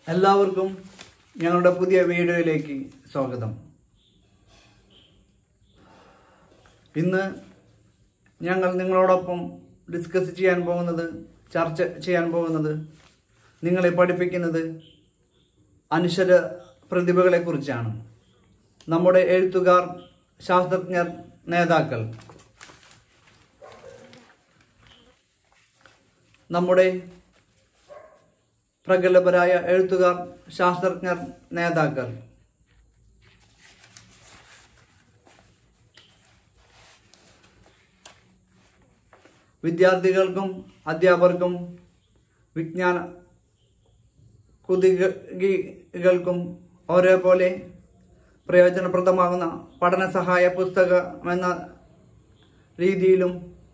എല്ലാവർക്കും ഞങ്ങളുടെ പുതിയ വീഡിയോയിലേക്ക് സ്വാഗതം ഇന്ന് ഞങ്ങൾ നിങ്ങളോടൊപ്പം ഡിസ്കസ് ചെയ്യാൻ പോകുന്നത് ചർച്ച ചെയ്യാൻ പോകുന്നത് നിങ്ങളെ പഠിപ്പിക്കുന്നത് അനശ്വര പ്രതിഭകളെ കുറിച്ചാണ് നമ്മുടെ എഴുത്തുകാർ ശാസ്ത്രജ്ഞർ നേതാക്കൾ നമ്മുടെ പ്രഗത്ഭരായ എഴുത്തുകാർ ശാസ്ത്രജ്ഞർ നേതാക്കൾ വിദ്യാർത്ഥികൾക്കും അധ്യാപകർക്കും വിജ്ഞാന കുതികൾക്കും ഒരേപോലെ പ്രയോജനപ്രദമാകുന്ന പഠന സഹായ പുസ്തകമെന്ന രീതിയിലും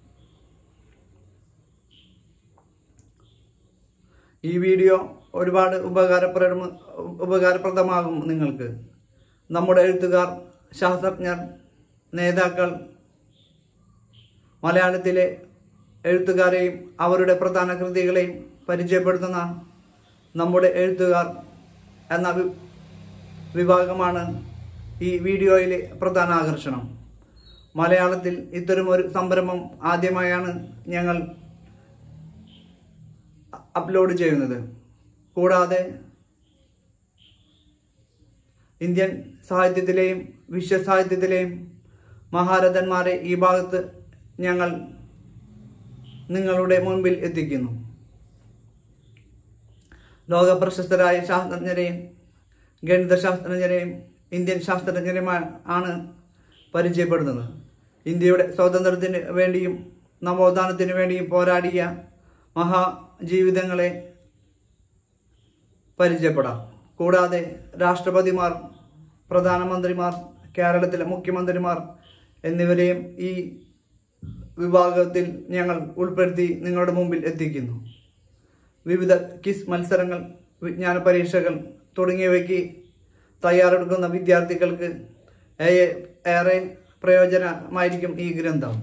ഈ വീഡിയോ ഒരുപാട് ഉപകാരപ്രദ ഉപകാരപ്രദമാകും നിങ്ങൾക്ക് നമ്മുടെ എഴുത്തുകാർ ശാസ്ത്രജ്ഞർ നേതാക്കൾ മലയാളത്തിലെ എഴുത്തുകാരെയും അവരുടെ പ്രധാന കൃതികളെയും പരിചയപ്പെടുത്തുന്ന നമ്മുടെ എഴുത്തുകാർ എന്ന വി- വിഭാഗമാണ് ഈ വീഡിയോയിലെ പ്രധാന ആകർഷണം മലയാളത്തിൽ ഇത്തരമൊരു സംരംഭം ആദ്യമായാണ് ഞങ്ങൾ അപ്ലോഡ് ചെയ്യുന്നത് കൂടാതെ ഇന്ത്യൻ സാഹിത്യത്തിലെയും വിശ്വസാഹിത്യത്തിലെയും മഹാരഥന്മാരെ ഈ ഭാഗത്ത് ഞങ്ങൾ നിങ്ങളുടെ മുൻപിൽ എത്തിക്കുന്നു ലോക പ്രശസ്തരായ ശാസ്ത്രജ്ഞരെയും ഗണിതശാസ്ത്രജ്ഞരെയും ഇന്ത്യൻ ശാസ്ത്രജ്ഞരെയുമാണ് ആണ് പരിചയപ്പെടുന്നത് ഇന്ത്യയുടെ സ്വാതന്ത്ര്യത്തിന് വേണ്ടിയും നവോത്ഥാനത്തിന് വേണ്ടിയും പോരാടിയ മഹാജീവിതങ്ങളെ പരിചയപ്പെടാം കൂടാതെ രാഷ്ട്രപതിമാർ പ്രധാനമന്ത്രിമാർ കേരളത്തിലെ മുഖ്യമന്ത്രിമാർ എന്നിവരെയും ഈ വിഭാഗത്തിൽ ഞങ്ങൾ ഉൾപ്പെടുത്തി നിങ്ങളുടെ മുമ്പിൽ എത്തിക്കുന്നു വിവിധ കിസ് മത്സരങ്ങൾ വിജ്ഞാന പരീക്ഷകൾ തുടങ്ങിയവയ്ക്ക് തയ്യാറെടുക്കുന്ന വിദ്യാർത്ഥികൾക്ക് ഏ- ഏറെ പ്രയോജനമായിരിക്കും ഈ ഗ്രന്ഥം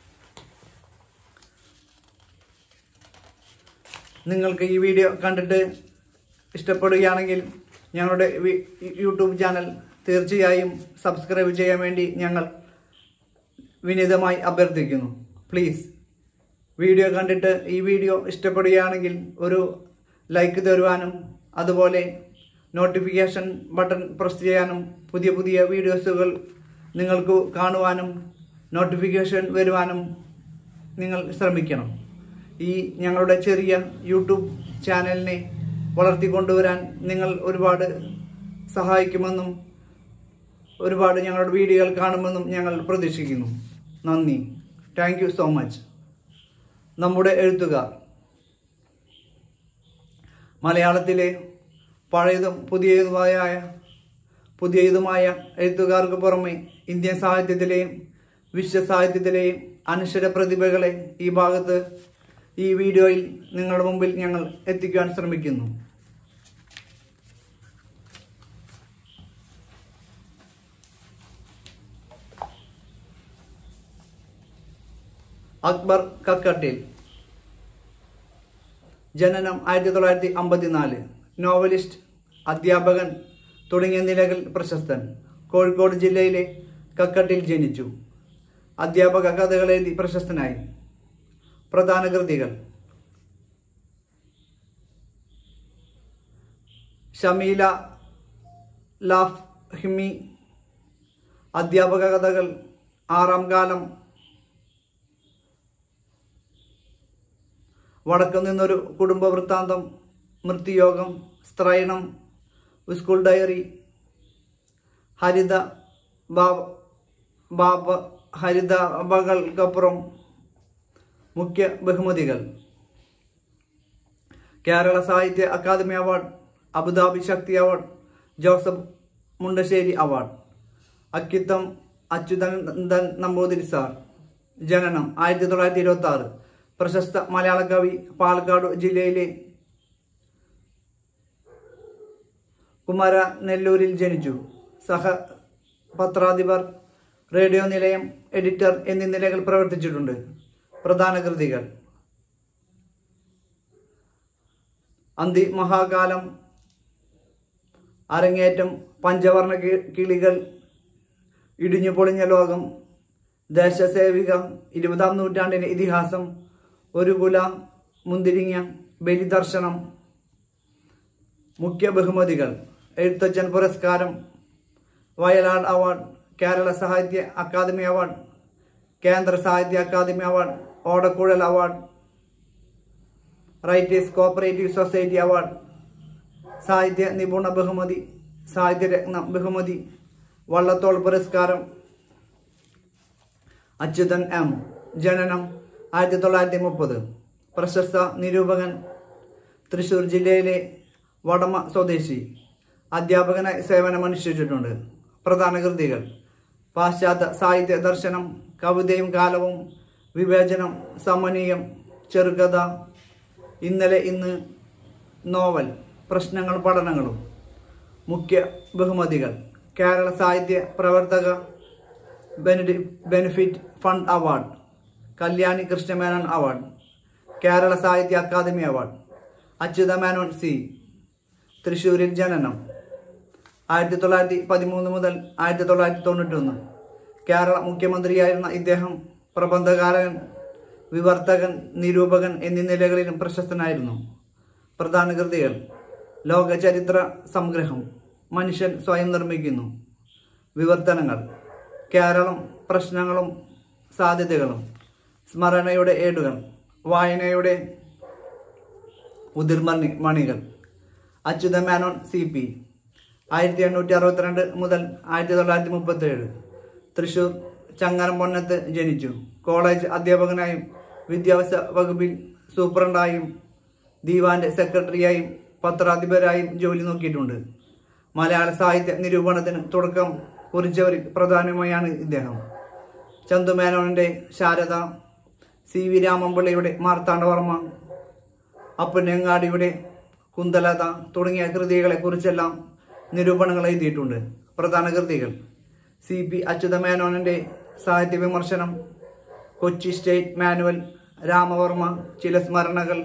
നിങ്ങൾക്ക് ഈ വീഡിയോ കണ്ടിട്ട് ഇഷ്ടപ്പെടുകയാണെങ്കിൽ ഞങ്ങളുടെ വി- യൂട്യൂബ് ചാനൽ തീർച്ചയായും സബ്സ്ക്രൈബ് ചെയ്യാൻ വേണ്ടി ഞങ്ങൾ വിനീതമായി അഭ്യർത്ഥിക്കുന്നു പ്ലീസ് വീഡിയോ കണ്ടിട്ട് ഈ വീഡിയോ ഇഷ്ടപ്പെടുകയാണെങ്കിൽ ഒരു ലൈക്ക് തരുവാനും അതുപോലെ നോട്ടിഫിക്കേഷൻ ബട്ടൺ പ്രസ് ചെയ്യാനും പുതിയ പുതിയ വീഡിയോസുകൾ നിങ്ങൾക്ക് കാണുവാനും നോട്ടിഫിക്കേഷൻ വരുവാനും നിങ്ങൾ ശ്രമിക്കണം ഈ ഞങ്ങളുടെ ചെറിയ യൂട്യൂബ് ചാനലിനെ വളർത്തിക്കൊണ്ടുവരാൻ നിങ്ങൾ ഒരുപാട് സഹായിക്കുമെന്നും ഒരുപാട് ഞങ്ങളുടെ വീഡിയോകൾ കാണുമെന്നും ഞങ്ങൾ പ്രതീക്ഷിക്കുന്നു നന്ദി താങ്ക് യു സോ മച്ച് നമ്മുടെ എഴുത്തുകാർ മലയാളത്തിലെ പഴയതും പുതിയതുമായ പുതിയതുമായ എഴുത്തുകാർക്ക് പുറമെ ഇന്ത്യൻ സാഹിത്യത്തിലെയും വിശ്വസാഹിത്യത്തിലെയും അനശ്വര പ്രതിഭകളെ ഈ ഭാഗത്ത് ഈ വീഡിയോയിൽ നിങ്ങളുടെ മുമ്പിൽ ഞങ്ങൾ എത്തിക്കാൻ ശ്രമിക്കുന്നു അക്ബർ കക്കട്ടിൽ ജനനം ആയിരത്തി തൊള്ളായിരത്തി അമ്പത്തിനാല് നോവലിസ്റ്റ് അധ്യാപകൻ തുടങ്ങിയ നിലകൾ പ്രശസ്തൻ കോഴിക്കോട് ജില്ലയിലെ കക്കട്ടിൽ ജനിച്ചു അധ്യാപക കഥകൾ എഴുതി പ്രശസ്തനായി പ്രധാന കൃതികൾ ഷമീല ലാഫ് ഹിമി അധ്യാപക കഥകൾ ആറാം കാലം വടക്കു നിന്നൊരു കുടുംബ വൃത്താന്തം മൃത്യുയോഗം സ്ത്രൈണം സ്കൂൾ ഡയറി ഹരിത ബാബ ബാബ ഹരിത ബകൾക്കപ്പുറം മുഖ്യ ബഹുമതികൾ Kerala Sahitya academy award Abu Dhabi Sakthi award Joseph Mundassery award Akkitham Achuthanandan Namboothiri sir ജനനം ആയിരത്തി തൊള്ളായിരത്തി ഇരുപത്തി ആറ് പ്രശസ്ത മലയാള കവി പാലക്കാട് ജില്ലയിലെ കുമാര നെല്ലൂരിൽ ജനിച്ചു സഹ പത്രാധിപർ റേഡിയോ നിലയം എഡിറ്റർ എന്നീ നിലകൾ പ്രവർത്തിച്ചിട്ടുണ്ട് പ്രധാന കൃതികൾ അന്തി മഹാകാലം അരങ്ങേറ്റം പഞ്ചവർണ്ണ കി- കിളികൾ ഇടിഞ്ഞു പൊളിഞ്ഞ ലോകം ദേശസേവിക ഇരുപതാം നൂറ്റാണ്ടിന്റെ ഇതിഹാസം ഒരു കുല മുന്തിരിങ്ങ ബലിദർശനം മുഖ്യ ബഹുമതികൾ എഴുത്തച്ഛൻ പുരസ്കാരം Vayalar award Kerala Sahitya academy award Kendra Sahitya academy award Odakkuzhal award writers cooperative society award Sahitya നിപുണ ബഹുമതി സാഹിത്യരത്ന ബഹുമതി വള്ളത്തോൾ പുരസ്കാരം അച്യുതൻ എം ജനനം ആയിരത്തി തൊള്ളായിരത്തി മുപ്പത് പ്രശസ്ത നിരൂപകൻ തൃശൂർ ജില്ലയിലെ വടമ സ്വദേശി അധ്യാപകനായി സേവനമനുഷ്ഠിച്ചിട്ടുണ്ട് പ്രധാന കൃതികൾ പാശ്ചാത്യ സാഹിത്യ ദർശനം കവിതയും കാലവും വിവേചനം സമനീയം ചെറുകഥ ഇന്നലെ ഇന്ന് നോവൽ പ്രശ്നങ്ങൾ പഠനങ്ങളും മുഖ്യ ബഹുമതികൾ കേരള സാഹിത്യ പ്രവർത്തക bene benefit fund award Kalyani Krishna Menon award Kerala Sahitya academy award Achutha Menon C തൃശ്ശൂരിൽ ജനനം ആയിരത്തി തൊള്ളായിരത്തി പതിമൂന്ന് മുതൽ ആയിരത്തി തൊള്ളായിരത്തി തൊണ്ണൂറ്റൊന്ന് കേരള മുഖ്യമന്ത്രിയായിരുന്ന ഇദ്ദേഹം പ്രബന്ധകാരകൻ വിവർത്തകൻ നിരൂപകൻ എന്നീ നിലകളിലും പ്രശസ്തനായിരുന്നു പ്രധാന കൃതികൾ ലോക ചരിത്ര സംഗ്രഹം മനുഷ്യൻ സ്വയം നിർമ്മിക്കുന്നു വിവർത്തനങ്ങൾ കേരളം പ്രശ്നങ്ങളും സാധ്യതകളും സ്മരണയുടെ ഏടുകൾ വായനയുടെ ഉതിർമണി മണികൾ അച്യുത മേനോൻ സി പി ആയിരത്തി എണ്ണൂറ്റി അറുപത്തിരണ്ട് മുതൽ ആയിരത്തി തൊള്ളായിരത്തി മുപ്പത്തി ഏഴ് തൃശൂർ ചങ്ങരംപൊന്നത്ത് ജനിച്ചു കോളേജ് അധ്യാപകനായും വിദ്യാഭ്യാസ വകുപ്പിൽ സൂപ്രണ്ടായും ദീവാന്റെ സെക്രട്ടറിയായും പത്രാധിപരായും ജോലി നോക്കിയിട്ടുണ്ട് മലയാള സാഹിത്യ നിരൂപണത്തിന് തുടക്കം കുറിച്ചവരിൽ പ്രധാനമായാണ് ഇദ്ദേഹം ചന്തുമേനോന്റെ ശാരദ സി വി രാമൻപിള്ളയുടെ മാർത്താണ്ഡവർമ്മ അപ്പനങ്ങാടിയുടെ കുന്തലത തുടങ്ങിയ കൃതികളെ കുറിച്ചെല്ലാം നിരൂപണങ്ങൾ എഴുതിയിട്ടുണ്ട് പ്രധാന കൃതികൾ സി പി അച്യുതമേനോനന്റെ സാഹിത്യ വിമർശനം കൊച്ചി സ്റ്റേറ്റ് മാനുവൽ രാമവർമ്മ ചില സ്മരണകൾ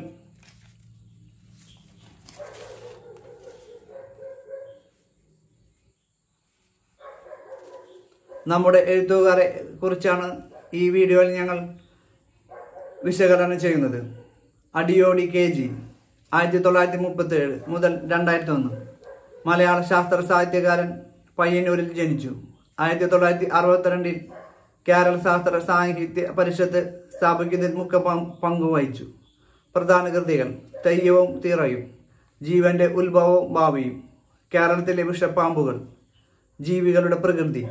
നമ്മുടെ എഴുത്തുകാരെ കുറിച്ചാണ് ഈ വീഡിയോയിൽ ഞങ്ങൾ വിശകലനം ചെയ്യുന്നത് അടിയോടി കെ ജി ആയിരത്തി തൊള്ളായിരത്തി മുപ്പത്തി ഏഴ് മുതൽ രണ്ടായിരത്തി ഒന്ന് മലയാള ശാസ്ത്ര സാഹിത്യകാരൻ പയ്യന്നൂരിൽ ജനിച്ചു ആയിരത്തി തൊള്ളായിരത്തി അറുപത്തിരണ്ടിൽ കേരള ശാസ്ത്ര സാഹിത്യ പരിഷത്ത് സ്ഥാപിക്കുന്നതിൽ മുഖ്യ പങ്ക് പങ്കുവഹിച്ചു പ്രധാന കൃതികൾ തെയ്യവും തീറയും ജീവന്റെ ഉത്ഭവവും ഭാവിയും കേരളത്തിലെ വിഷപ്പാമ്പുകൾ ജീവികളുടെ പ്രകൃതി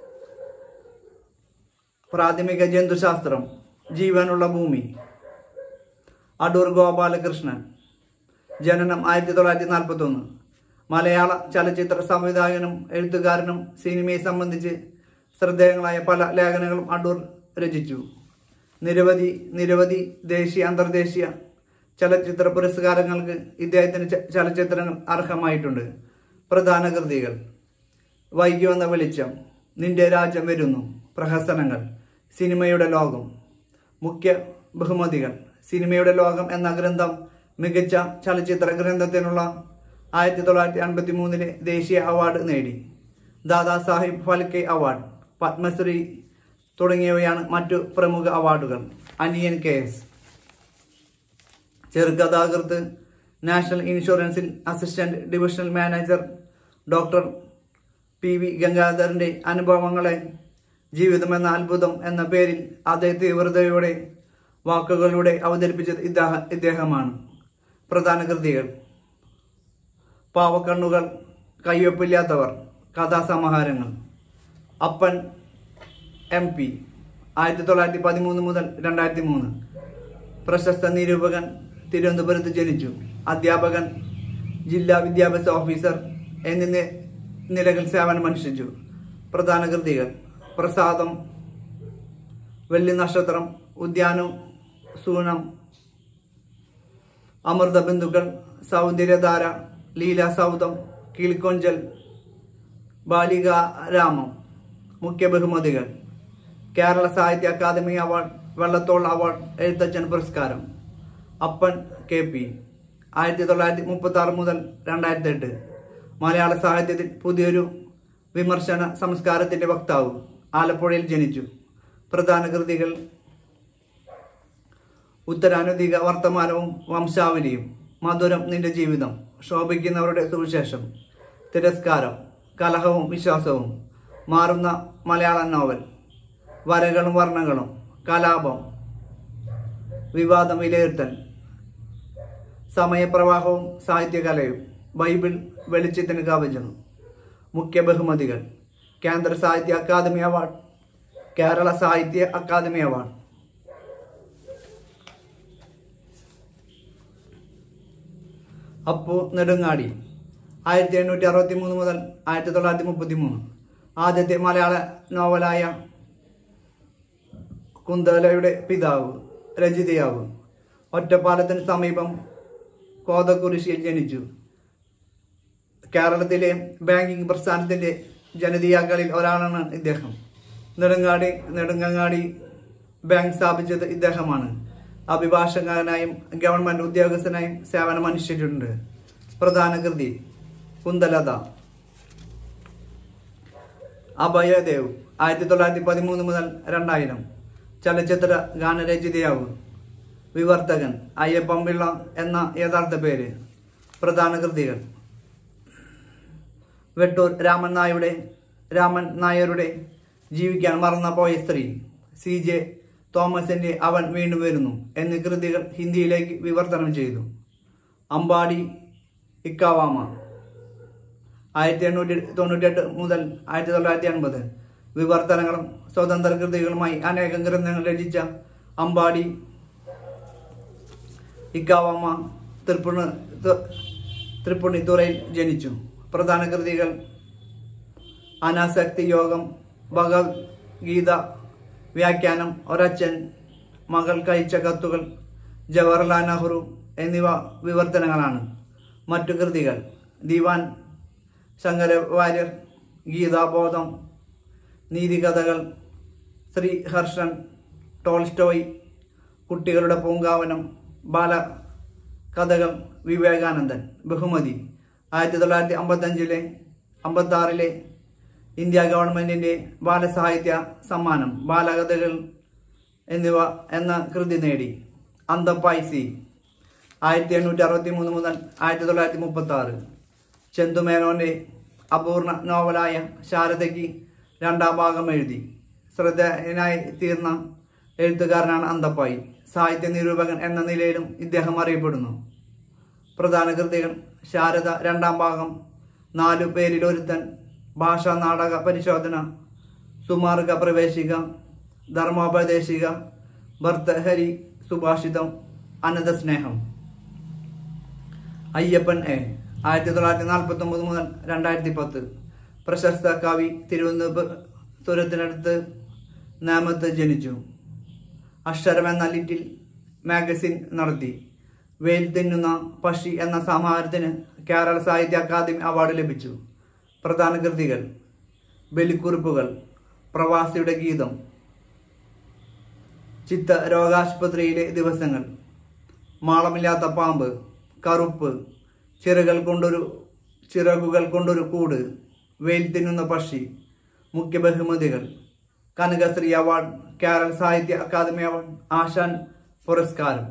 പ്രാഥമിക ജന്തുശാസ്ത്രം ജീവനുള്ള ഭൂമി അടൂർ ഗോപാലകൃഷ്ണൻ ജനനം ആയിരത്തി തൊള്ളായിരത്തി നാൽപ്പത്തി ഒന്ന് മലയാള ചലച്ചിത്ര സംവിധായകനും എഴുത്തുകാരനും സിനിമയെ സംബന്ധിച്ച് ശ്രദ്ധേയങ്ങളായ പല ലേഖനങ്ങളും അടൂർ രചിച്ചു നിരവധി നിരവധി ദേശീയ അന്തർദേശീയ ചലച്ചിത്ര പുരസ്കാരങ്ങൾക്ക് ഇദ്ദേഹത്തിന് ച- ചലച്ചിത്രങ്ങൾ അർഹമായിട്ടുണ്ട് പ്രധാന കൃതികൾ വൈകി വന്ന വെളിച്ചം നിന്റെ രാജ്യം വരുന്നു പ്രഹസനങ്ങൾ സിനിമയുടെ ലോകം മുഖ്യ ബഹുമതികൾ സിനിമയുടെ ലോകം എന്ന ഗ്രന്ഥം മികച്ച ചലച്ചിത്ര ഗ്രന്ഥത്തിനുള്ള ആയിരത്തി തൊള്ളായിരത്തി അൻപത്തി മൂന്നിലെ ദേശീയ അവാർഡ് നേടി ദാദാ സാഹിബ് ഫാൽക്കെ അവാർഡ് പത്മശ്രീ തുടങ്ങിയവയാണ് മറ്റു പ്രമുഖ അവാർഡുകൾ അനിയൻ കെ എസ് ചെറുകഥാകൃത്ത് നാഷണൽ ഇൻഷുറൻസിൽ assistant divisional manager doctor P V ഗംഗാധരന്റെ അനുഭവങ്ങളെ ജീവിതം എന്ന അത്ഭുതം എന്ന പേരിൽ അതേ തീവ്രതയോടെ വാക്കുകളിലൂടെ അവതരിപ്പിച്ചത് ഇദ്ദേഹ ഇദ്ദേഹമാണ് പ്രധാന കൃതികൾ പാവക്കണ്ണുകൾ കയ്യൊപ്പില്ലാത്തവർ കഥാസമാഹാരങ്ങൾ അപ്പൻ എം പി ആയിരത്തി തൊള്ളായിരത്തി പതിമൂന്ന് മുതൽ രണ്ടായിരത്തി മൂന്ന് പ്രശസ്ത നിരൂപകൻ തിരുവനന്തപുരത്ത് ജനിച്ചു അധ്യാപകൻ ജില്ലാ വിദ്യാഭ്യാസ ഓഫീസർ എന്നീ നി- നിലകളിൽ സേവനമനുഷ്ഠിച്ചു പ്രധാന കൃതികൾ പ്രസാദം വെള്ളി നക്ഷത്രം ഉദ്യാനം സൂനം അമൃത ബിന്ദുക്കൾ സൗന്ദര്യധാര ലീലാസൗധം കിളിക്കൊഞ്ചൽ ബാലികാരാമം മുഖ്യ ബഹുമതികൾ Kerala Sahitya academy award Vallathol award Ezhuthachan പുരസ്കാരം അപ്പൻ കെ പി ആയിരത്തി തൊള്ളായിരത്തി മുപ്പത്തി ആറ് മുതൽ രണ്ടായിരത്തി എട്ട് മലയാള സാഹിത്യത്തിൽ പുതിയൊരു വിമർശന സംസ്കാരത്തിന്റെ വക്താവ് ആലപ്പുഴയിൽ ജനിച്ചു പ്രധാന കൃതികൾ ഉത്തരാനുദിക വർത്തമാനവും വംശാവലിയും മധുരം നിന്റെ ജീവിതം ശോഭിക്കുന്നവരുടെ സുവിശേഷം തിരസ്കാരം കലഹവും വിശ്വാസവും മാറുന്ന മലയാളം നോവൽ വരകളും വർണ്ണങ്ങളും കലാപം വിവാദം വിലയിരുത്തൽ സമയപ്രവാഹവും സാഹിത്യകലയും ബൈബിൾ വെളിച്ചത്തിന് കവചനം മുഖ്യ ബഹുമതികൾ കേന്ദ്ര Sahitya academy award Kerala Sahitya academy award Appu Nedungadi ആയിരത്തി എണ്ണൂറ്റി അറുപത്തി മൂന്ന് മുതൽ ആയിരത്തി തൊള്ളായിരത്തി മുപ്പത്തി മൂന്ന് ആദ്യത്തെ മലയാള നോവലായ കുന്തലയുടെ പിതാവ് രചിതയാവ് ഒറ്റപ്പാലത്തിന് സമീപം കോതക്കുരിശിയിൽ ജനിച്ചു കേരളത്തിലെ ബാങ്കിംഗ് പ്രസ്ഥാനത്തിന്റെ ജനതീയാക്കളിൽ ഒരാളാണ് ഇദ്ദേഹം നെടുങ്ങാടി നെടുങ്ങങ്ങാടി ബാങ്ക് സ്ഥാപിച്ചത് ഇദ്ദേഹമാണ് അഭിഭാഷകനായും ഗവൺമെന്റ് ഉദ്യോഗസ്ഥനായും സേവനമനുഷ്ഠിച്ചിട്ടുണ്ട് പ്രധാന കൃതി കുന്തലത അഭയദേവ് ആയിരത്തി തൊള്ളായിരത്തി പതിമൂന്ന് മുതൽ രണ്ടായിരം ചലച്ചിത്ര ഗാനരചിതയാവ് വിവർത്തകൻ അയ്യപ്പൻ പിള്ള എന്ന യഥാർത്ഥ പേര് പ്രധാന കൃതികൾ വെട്ടൂർ രാമൻ നായരുടെ രാമൻ നായരുടെ ജീവിക്കാൻ മറന്ന പോയ സ്ത്രീ സി ജെ തോമസിന്റെ അവൻ വീണ്ടും വരുന്നു എന്നീ കൃതികൾ ഹിന്ദിയിലേക്ക് വിവർത്തനം ചെയ്തു അമ്പാടി ഇക്കാവാമ ആയിരത്തി എണ്ണൂറ്റി തൊണ്ണൂറ്റെട്ട് മുതൽ ആയിരത്തി തൊള്ളായിരത്തി എൺപത് വിവർത്തനങ്ങളും സ്വതന്ത്ര കൃതികളുമായി അനേകം ഗ്രന്ഥങ്ങൾ രചിച്ച അമ്പാടി ഇക്കാവാമ തൃപ്പുണ തൃപ്പുണിത്തുറയിൽ ജനിച്ചു പ്രധാന കൃതികൾ അനാസക്തി യോഗം ഭഗവത്ഗീത വ്യാഖ്യാനം ഒരച്ഛൻ മകൾ കഴിച്ച കത്തുകൾ ജവഹർലാൽ നെഹ്റു എന്നിവ വിവർത്തനങ്ങളാണ് മറ്റു കൃതികൾ ദിവാൻ ശങ്കരവാര്യർ ഗീതാബോധം നീതികഥകൾ ശ്രീഹർഷൻ ടോൾസ്റ്റോയ് കുട്ടികളുടെ പൂങ്കാവനം ബാല കഥകൾ വിവേകാനന്ദൻ ബഹുമതി ആയിരത്തി തൊള്ളായിരത്തി അമ്പത്തഞ്ചിലെ അമ്പത്തി ആറിലെ ഇന്ത്യ ഗവൺമെന്റിന്റെ ബാലസാഹിത്യ സമ്മാനം ബാലകഥകൾ എന്നിവ എന്ന കൃതി നേടി അന്തപ്പായ് സി ആയിരത്തി എണ്ണൂറ്റി അറുപത്തി മൂന്ന് മുതൽ ആയിരത്തി തൊള്ളായിരത്തി മുപ്പത്തി ആറ് ചെന്തുമേനോന്റെ അപൂർണ നോവലായ ശാരദയ്ക്ക് രണ്ടാം ഭാഗം എഴുതി ശ്രദ്ധേയനായി തീർന്ന എഴുത്തുകാരനാണ് അന്തപ്പായി സാഹിത്യ നിരൂപകൻ എന്ന നിലയിലും ഇദ്ദേഹം അറിയപ്പെടുന്നു പ്രധാന കൃതികൾ ശാരദ രണ്ടാം ഭാഗം നാലു പേരിൽ ഒരുത്തൻ ഭാഷാ നാടക പരിശോധന സുമാർഗ പ്രവേശിക ധർമ്മോപദേശിക ഭർത്തഹരി സുഭാഷിതം അനന്തസ്നേഹം അയ്യപ്പൻ എ ആയിരത്തി തൊള്ളായിരത്തി നാൽപ്പത്തി ഒമ്പത് മുതൽ രണ്ടായിരത്തി പത്ത് പ്രശസ്ത കവി തിരുവനന്തപുരത്തിനടുത്ത് നേമത്ത് ജനിച്ചു അക്ഷരം എന്ന ലിറ്റിൽ മാഗസിൻ നടത്തി വെയിൽ തിന്നുന്ന പക്ഷി എന്ന സമാഹാരത്തിന് കേരള സാഹിത്യ അക്കാദമി അവാർഡ് ലഭിച്ചു പ്രധാന കൃതികൾ ബലിക്കുറിപ്പുകൾ പ്രവാസിയുടെ ഗീതം ചിത്ത രോഗാശുപത്രിയിലെ ദിവസങ്ങൾ മാളമില്ലാത്ത പാമ്പ് കറുപ്പ് ചിറകൾ കൊണ്ടൊരു ചിറകുകൾ കൊണ്ടൊരു കൂട് വെയിൽ തിന്നുന്ന പക്ഷി മുഖ്യ ബഹുമതികൾ Kanakasree award Kerala Sahitya academy award ആശാൻ പുരസ്കാരം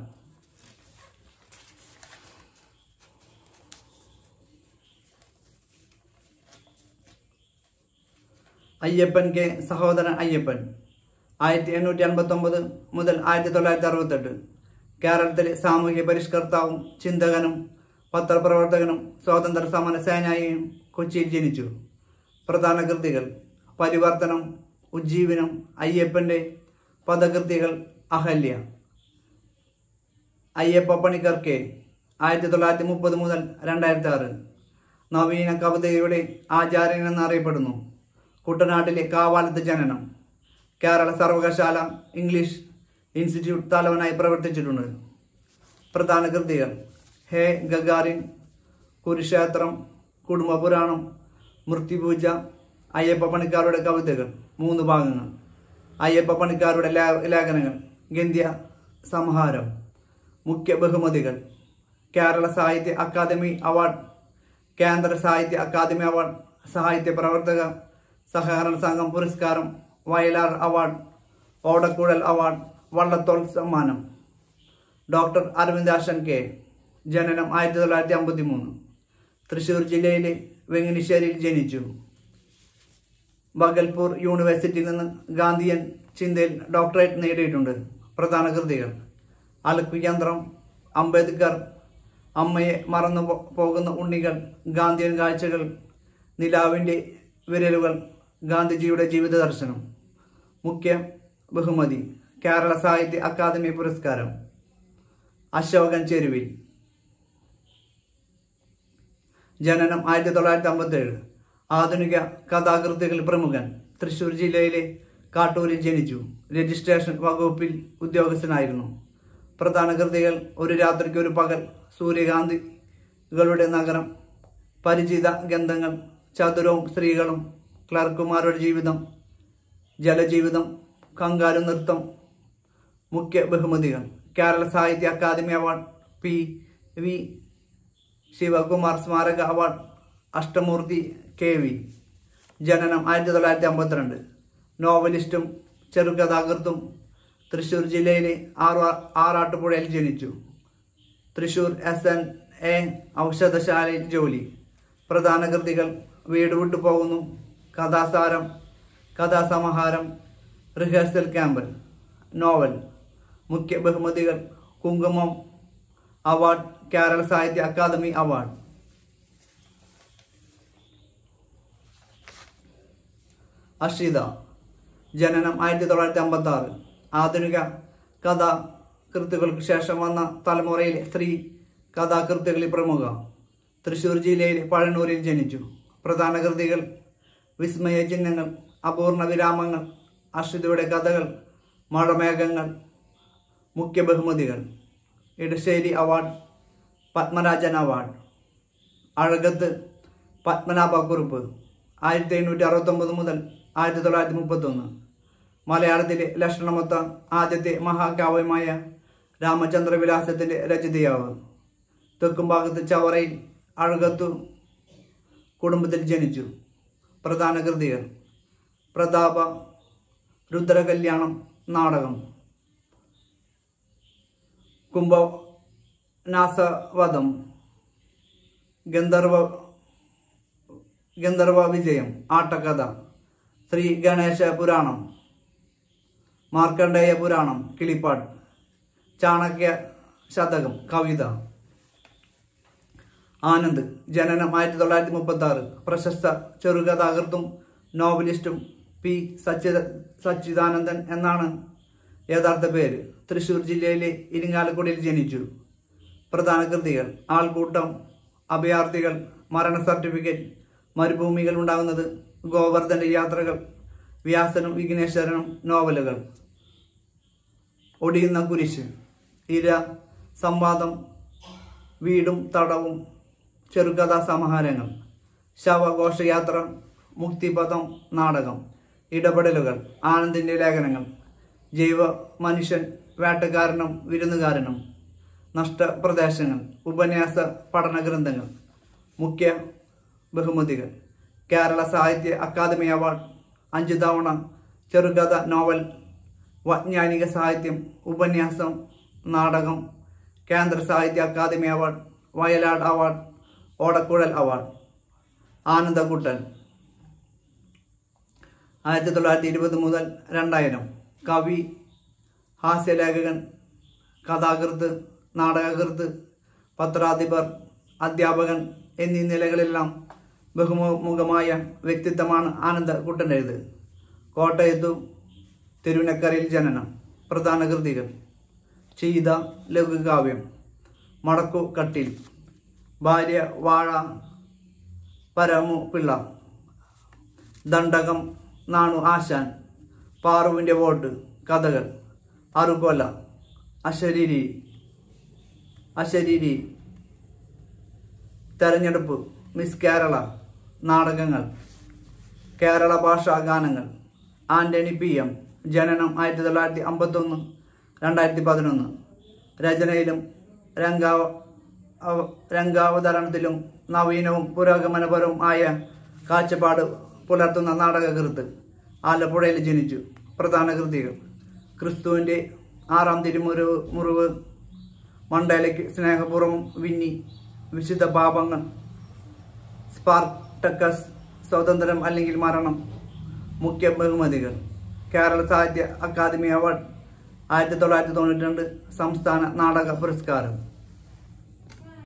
അയ്യപ്പൻ കെ സഹോദരൻ അയ്യപ്പൻ ആയിരത്തി എണ്ണൂറ്റി അൻപത്തി ഒമ്പത് മുതൽ ആയിരത്തി തൊള്ളായിരത്തി അറുപത്തെട്ട് കേരളത്തിലെ സാമൂഹ്യ പരിഷ്കർത്താവും ചിന്തകനും പത്രപ്രവർത്തകനും സ്വാതന്ത്ര്യ സമര സേനായിയും കൊച്ചിയിൽ ജനിച്ചു പ്രധാന കൃതികൾ പരിവർത്തനം ഉജ്ജീവനം അയ്യപ്പന്റെ പദകൃതികൾ അഹല്യ അയ്യപ്പ പണിക്കർ കെ ആയിരത്തി തൊള്ളായിരത്തി മുപ്പത് മുതൽ രണ്ടായിരത്തി ആറ് നവീന കവിതയുടെ ആചാര്യൻ എന്നറിയപ്പെടുന്നു കുട്ടനാട്ടിലെ കാവാലത്ത് ജനനം കേരള സർവകലാശാല ഇംഗ്ലീഷ് ഇൻസ്റ്റിറ്റ്യൂട്ട് തലവനായി പ്രവർത്തിച്ചിട്ടുണ്ട് പ്രധാന കൃതികൾ ഹേ ഗഗാറിൻ കുരുക്ഷേത്രം കുടുംബപുരാണം മൃത്യുപൂജ അയ്യപ്പ പണിക്കാരുടെ കവിതകൾ മൂന്ന് ഭാഗങ്ങൾ അയ്യപ്പ പണിക്കാരുടെ ലാ- ലേഖനങ്ങൾ ഗന്ധ്യ സംഹാരം മുഖ്യ ബഹുമതികൾ Kerala Sahitya academy award Kendra Sahitya academy award സാഹിത്യ പ്രവർത്തക സഹകരണ സംഘം പുരസ്കാരം വയലാർ അവാർഡ് ഓടക്കുഴൽ അവാർഡ് വള്ളത്തോൾ സമ്മാനം ഡോക്ടർ അരവിന്ദാശൻ കെ ജനനം ആയിരത്തി തൊള്ളായിരത്തി അമ്പത്തി മൂന്ന് തൃശ്ശൂർ ജില്ലയിലെ വെങ്ങനിശ്ശേരിയിൽ ജനിച്ചു ബഗൽപൂർ യൂണിവേഴ്സിറ്റിയിൽ നിന്ന് ഗാന്ധിയൻ ചിന്തയിൽ ഡോക്ടറേറ്റ് നേടിയിട്ടുണ്ട് പ്രധാന കൃതികൾ അലക്കുയന്ത്രം അംബേദ്കർ അമ്മയെ മറന്നു പോ- പോകുന്ന ഉണ്ണികൾ ഗാന്ധിയൻ കാഴ്ചകൾ നിലാവിൻ്റെ വിരലുകൾ ഗാന്ധിജിയുടെ ജീവിത ദർശനം മുഖ്യ ബഹുമതി കേരള സാഹിത്യ അക്കാദമി പുരസ്കാരം അശോകൻ ചെരുവിൽ ജനനം ആയിരത്തി തൊള്ളായിരത്തി അമ്പത്തി ഏഴ് ആധുനിക കഥാകൃത്തുകളിൽ പ്രമുഖൻ തൃശൂർ ജില്ലയിലെ കാട്ടൂരിൽ ജനിച്ചു രജിസ്ട്രേഷൻ വകുപ്പിൽ ഉദ്യോഗസ്ഥനായിരുന്നു പ്രധാന കൃതികൾ ഒരു രാത്രിക്ക് ഒരു പകൽ സൂര്യകാന്തികളുടെ നഗരം പരിചിത ഗന്ധങ്ങൾ ചതുരവും സ്ത്രീകളും ക്ലർക്കുമാരുടെ ജീവിതം ജലജീവിതം കങ്കാരു നൃത്തം മുഖ്യ ബഹുമതികൾ Kerala Sahitya academy award P V Sivakumar സ്മാരക അവാർഡ് അഷ്ടമൂർത്തി കെ വി ജനനം ആയിരത്തി തൊള്ളായിരത്തി അമ്പത്തിരണ്ട് നോവലിസ്റ്റും ചെറുകഥാകൃത്തും തൃശൂർ ജില്ലയിലെ ആറാ ആറാട്ടുപുഴയിൽ ജനിച്ചു തൃശൂർ എസ് എൻ എ ഔഷധശാലയിൽ ജോലി പ്രധാന കൃതികൾ വീട് വിട്ടു പോകുന്നു കഥാസാരം കഥാസമാഹാരം റിഹേഴ്സൽ ക്യാമ്പ് നോവൽ മുഖ്യ ബഹുമതികൾ കുങ്കുമം award Kerala Sahitya academy award Ashitha ജനനം ആയിരത്തി തൊള്ളായിരത്തി അമ്പത്തി ആറ് ആധുനിക കഥാകൃത്തുക്കൾക്ക് ശേഷം വന്ന തലമുറയിലെ സ്ത്രീ കഥാകൃത്തുക്കളിൽ പ്രമുഖ തൃശൂർ ജില്ലയിലെ പഴനൂരിൽ ജനിച്ചു പ്രധാന കൃതികൾ വിസ്മയ ചിഹ്നങ്ങൾ അപൂർണ വിരാമങ്ങൾ അഷിതയുടെ കഥകൾ മഴമേഘങ്ങൾ മുഖ്യ ബഹുമതികൾ ഇടശ്ശേരി അവാർഡ് പത്മരാജൻ അവാർഡ് അഴകത്ത് പത്മനാഭക്കുറിപ്പ് ആയിരത്തി എണ്ണൂറ്റി അറുപത്തൊമ്പത് മുതൽ ആയിരത്തി തൊള്ളായിരത്തി മുപ്പത്തൊന്ന് മലയാളത്തിലെ ലക്ഷണമൊത്ത ആദ്യത്തെ മഹാകാവ്യമായ രാമചന്ദ്രവിലാസത്തിൻ്റെ രചയിതാവ് തെക്കുംഭാഗത്ത് ചവറയിൽ അഴകത്തു കുടുംബത്തിൽ ജനിച്ചു പ്രധാന കൃതികൾ പ്രതാപ രുദ്രകല്യാണം നാടകം കുംഭനാസവധം ഗന്ധർവ ഗന്ധർവ വിജയം ആട്ടക്കഥ ശ്രീ ഗണേശ പുരാണം മാർക്കണ്ഡേയ പുരാണം കിളിപ്പാട്ട് ചാണക്യ ശതകം കവിത ആനന്ദ് ജനനം ആയിരത്തി തൊള്ളായിരത്തി മുപ്പത്തി ആറ് പ്രശസ്ത ചെറുകഥാകൃത്തും നോവലിസ്റ്റും പി സച്ചിദ സച്ചിദാനന്ദൻ എന്നാണ് യഥാർത്ഥ പേര് തൃശൂർ ജില്ലയിലെ ഇരിങ്ങാലക്കുടിയിൽ ജനിച്ചു പ്രധാന കൃതികൾ ആൾക്കൂട്ടം അഭയാർത്ഥികൾ മരണ സർട്ടിഫിക്കറ്റ് മരുഭൂമികൾ ഉണ്ടാകുന്നത് ഗോവർദ്ധന്റെ യാത്രകൾ വ്യാസനും വിഘ്നേശ്വരനും നോവലുകൾ ഒടിയുന്ന കുരിശ് ഇര സംവാദം വീടും തടവും ചെറുകഥാ സമാഹാരങ്ങൾ ശവഘോഷയാത്ര മുക്തിപഥം നാടകം ഇടപെടലുകൾ ആനന്ദിന്റെ ലേഖനങ്ങൾ ജൈവ മനുഷ്യൻ വേട്ടക്കാരനും വിരുന്നുകാരനും നഷ്ടപ്രദേശങ്ങൾ ഉപന്യാസ പഠന ഗ്രന്ഥങ്ങൾ മുഖ്യ ബഹുമതികൾ കേരള സാഹിത്യ അക്കാദമി അവാർഡ് അഞ്ച് തവണ ചെറുകഥ നോവൽ വൈജ്ഞാനിക സാഹിത്യം ഉപന്യാസം നാടകം Kendra Sahitya academy award Vayalar award Odakkuzhal award Anandakuttan ആയിരത്തി തൊള്ളായിരത്തി ഇരുപത് മുതൽ രണ്ടായിരം കവി ഹാസ്യലേഖകൻ കഥാകൃത്ത് നാടകകൃത്ത് പത്രാധിപർ അധ്യാപകൻ എന്നീ നിലകളിലെല്ലാം ബഹുമുഖമായ വ്യക്തിത്വമാണ് ആനന്ദക്കുട്ടൻ്റേത് കോട്ടയത്തു തിരുനക്കരയിൽ ജനനം പ്രധാന കൃതികൾ ചെയ്ത ലഘുകാവ്യം മടക്കു കട്ടിൽ ഭാര്യ വാഴ പരമു പിള്ള ദണ്ഡകം നാണു ആശാൻ പാറുവിൻ്റെ വോട്ട് കഥകൾ അറുകൊല അശരീരി അശരീരി തെരഞ്ഞെടുപ്പ് മിസ് കേരള നാടകങ്ങൾ കേരള ഭാഷാ ഗാനങ്ങൾ ആന്റണി പി എം ജനനം ആയിരത്തി തൊള്ളായിരത്തി അമ്പത്തൊന്ന് രണ്ടായിരത്തി പതിനൊന്ന് രചനയിലും രംഗ അവ- രംഗാവതരണത്തിലും നവീനവും പുരോഗമനപരവും ആയ കാഴ്ചപ്പാട് പുലർത്തുന്ന നാടകകൃത്ത് ആലപ്പുഴയിൽ ജനിച്ചു പ്രധാന കൃതികൾ ക്രിസ്തുവിൻ്റെ ആറാം തിരുമുറിവ് മുറിവ് മണ്ടേലയ്ക്ക് സ്നേഹപൂർവ്വം വിന്നി വിശുദ്ധ പാപങ്ങൾ സ്പാർട്ടക്കസ് സ്വാതന്ത്ര്യം അല്ലെങ്കിൽ മരണം മുഖ്യ ബഹുമതികൾ കേരള സാഹിത്യ അക്കാദമി അവാർഡ് ആയിരത്തി തൊള്ളായിരത്തി തൊണ്ണൂറ്റി രണ്ട് സംസ്ഥാന നാടക പുരസ്കാരം